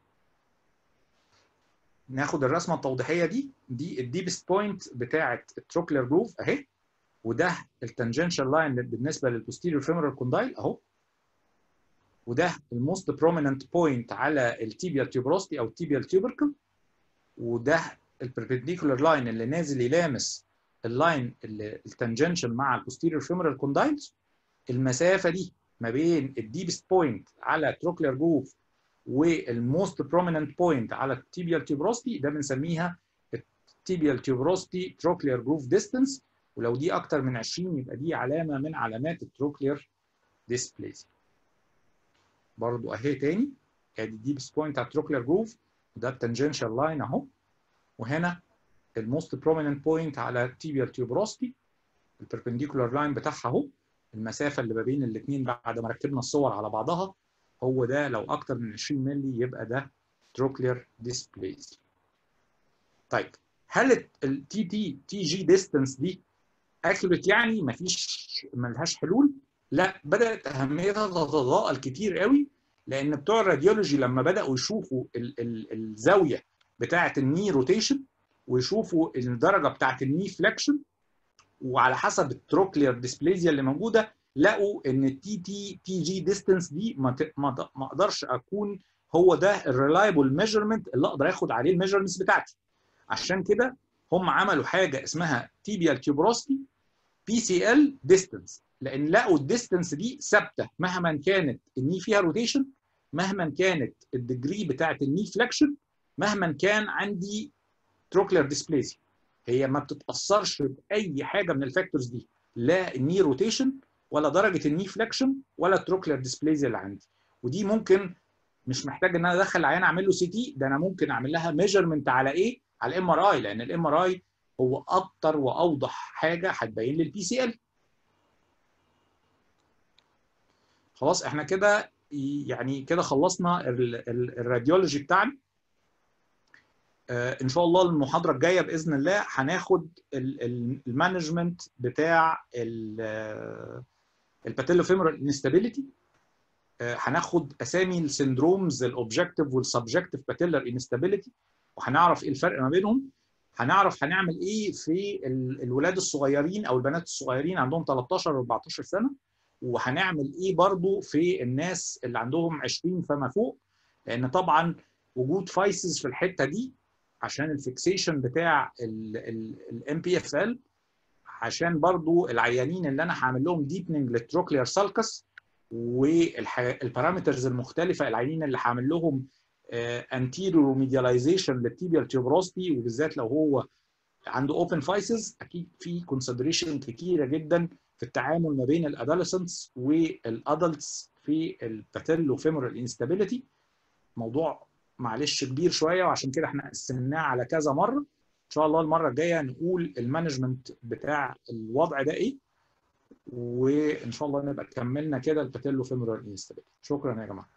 ناخد الرسمه التوضيحيه دي دي الديبست بوينت بتاعه التروكلير جروف اهي وده التنجنشال لاين بالنسبه للبوستيريور فيمورال كوندايل اهو وده الموست بروميننت بوينت على التيبيال تيوبروستي او التيبيال تيوبركل وده البربنديكولار لاين اللي نازل يلامس اللاين اللي التنجنشال مع البوستيريور فيمورال كوندايلز المسافه دي ما بين الديبست بوينت على تروكلير جروف والموست بروميننت بوينت على التيبيال تيوبروستي ده بنسميها التيبيال تيوبروستي تروكلير جروف ديستانس ولو دي اكتر من 20 يبقى دي علامه من علامات التروكلير ديسبليزيا برضو اهي تاني ادي الديبس بوينت على التروكلير جروف وده التنجنشال لاين اهو وهنا الموست بروميننت بوينت على التيبيال تيوبروستي البربنديكولار لاين بتاعها اهو المسافه اللي ما بين الاثنين بعد ما ركبنا الصور على بعضها هو ده لو اكتر من 20 مللي يبقى ده تروكلير ديسبليزيا طيب هل التي تي تي جي ديستانس دي اكيوريت يعني مفيش ملهاش حلول لا بدات اهميتها تتضاءل كتير قوي لان بتوع الراديولوجي لما بداوا يشوفوا ال ال الزاويه بتاعه الني روتيشن ويشوفوا الدرجه بتاعه الني فليكشن وعلى حسب التروكلير ديسبليزيا اللي موجوده لقوا ان التي تي تي جي ديستانس دي ما ما اقدرش اكون هو ده الريلايبل ميجرمنت اللي اقدر اخد عليه الميجرمنتس بتاعتي عشان كده هم عملوا حاجه اسمها تيبيال تيوبروستي بي سي ال ديستانس لان لقوا الديستانس دي ثابته مهما كانت الني فيها روتيشن مهما كانت الديجري بتاعت الني فليكشن مهما كان عندي تروكلير ديسبليسيا هي ما بتتاثرش باي حاجه من الفاكتورز دي لا الني روتيشن ولا درجه الني فليكشن ولا التروكلير ديسبليزيا اللي عندي ودي ممكن مش محتاج ان انا ادخل العيان اعمل له سي تي ده انا ممكن اعمل لها ميجرمنت على ايه؟ على الام ار اي لان الام ار اي هو اكتر واوضح حاجه هتبين لي البي سي ال خلاص احنا كده يعني كده خلصنا الراديولوجي بتاعنا ان شاء الله المحاضره الجايه باذن الله هناخد المانجمنت بتاع الباتيلوفيمورال انستابيليتي هناخد اسامي السندرومز الاوبجكتيف والسبجكتيف باتيلر انستابيليتي وهنعرف ايه الفرق ما بينهم هنعرف هنعمل ايه في الولاد الصغيرين او البنات الصغيرين عندهم 13 و 14 سنه وهنعمل ايه برضو في الناس اللي عندهم 20 فما فوق لان طبعا وجود فايسز في الحته دي عشان الفيكسيشن بتاع الام بي اف ال عشان برضو العيانين اللي انا هعمل لهم ديبننج للتروكلير سالكس والبارامترز المختلفه العيانين اللي هعمل لهم انتيريور ميدياليزيشن للتيبيال تيوبروستي وبالذات لو هو عنده اوبن فايسز اكيد في كونسيدريشن كتيره جدا في التعامل ما بين الادolescents والادلتس في الباتيلو فيمورال انستابيليتي موضوع معلش كبير شويه وعشان كده احنا قسمناه على كذا مره ان شاء الله المره الجايه نقول المانجمنت بتاع الوضع ده ايه وان شاء الله نبقى كملنا كده الباتيلو فيمورال انستابيليتي شكرا يا جماعه